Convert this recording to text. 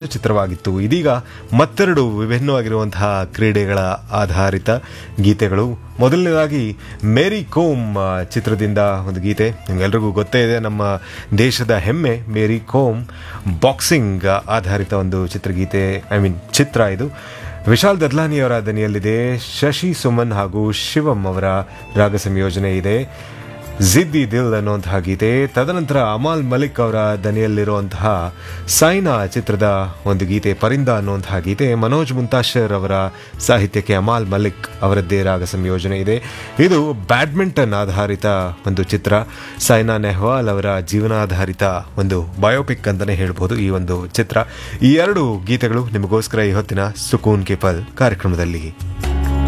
ಚಿತ್ರವಾಗಿತ್ತು ಇದೀಗ ಮತ್ತೆರಡು ವಿಭಿನ್ನವಾಗಿರುವಂತಹ ಕ್ರೀಡೆಗಳ ಆಧಾರಿತ ಗೀತೆಗಳು ಮೊದಲನೇದಾಗಿ ಮೇರಿ ಕೋಮ್ ಆ, ಚಿತ್ರದಿಂದ ಒಂದು ಗೀತೆ ನಿಮ್ಗೆಲ್ರಿಗೂ ಗೊತ್ತೇ ಇದೆ ನಮ್ಮ ದೇಶದ ಹೆಮ್ಮೆ ಮೇರಿ ಕೋಮ್ ಬಾಕ್ಸಿಂಗ್ ಆಧಾರಿತ ಒಂದು ಚಿತ್ರಗೀತೆ ಐ ಮೀನ್ ಚಿತ್ರ ಇದು ವಿಶಾಲ್ ದದ್ಲಾನಿ ಅವರ ದನಿಯಲ್ಲಿದೆ ಶಶಿ ಸುಮನ್ ಹಾಗೂ ಶಿವಂ ಅವರ ರಾಗ ಸಂಯೋಜನೆ ಇದೆ ಜಿದ್ದಿ ದಿಲ್ ಅನ್ನುವಂತಹ ಗೀತೆ ತದನಂತರ ಅಮಾಲ್ ಮಲಿಕ್ ಅವರ ದನಿಯಲ್ಲಿರುವಂತಹ ಸೈನಾ ಚಿತ್ರದ ಒಂದು ಗೀತೆ ಪರಿಂದ ಅನ್ನುವಂತಹ ಗೀತೆ ಮನೋಜ್ ಮುಂತಾಶರ್ ಅವರ ಸಾಹಿತ್ಯಕ್ಕೆ ಅಮಾಲ್ ಮಲಿಕ್ ಅವರದ್ದೇ ರಾಗ ಸಂಯೋಜನೆ ಇದೆ ಇದು ಬ್ಯಾಡ್ಮಿಂಟನ್ ಆಧಾರಿತ ಒಂದು ಚಿತ್ರ ಸೈನಾ ನೆಹ್ವಾಲ್ ಅವರ ಜೀವನಾಧಾರಿತ ಒಂದು ಬಯೋಪಿಕ್ ಅಂತಲೇ ಹೇಳ್ಬೋದು ಈ ಒಂದು ಚಿತ್ರ ಈ ಎರಡು ಗೀತೆಗಳು ನಿಮಗೋಸ್ಕರ ಈ ಹೊತ್ತಿನ ಸುಕೂನ್ ಕೆ ಪಲ್ ಕಾರ್ಯಕ್ರಮದಲ್ಲಿ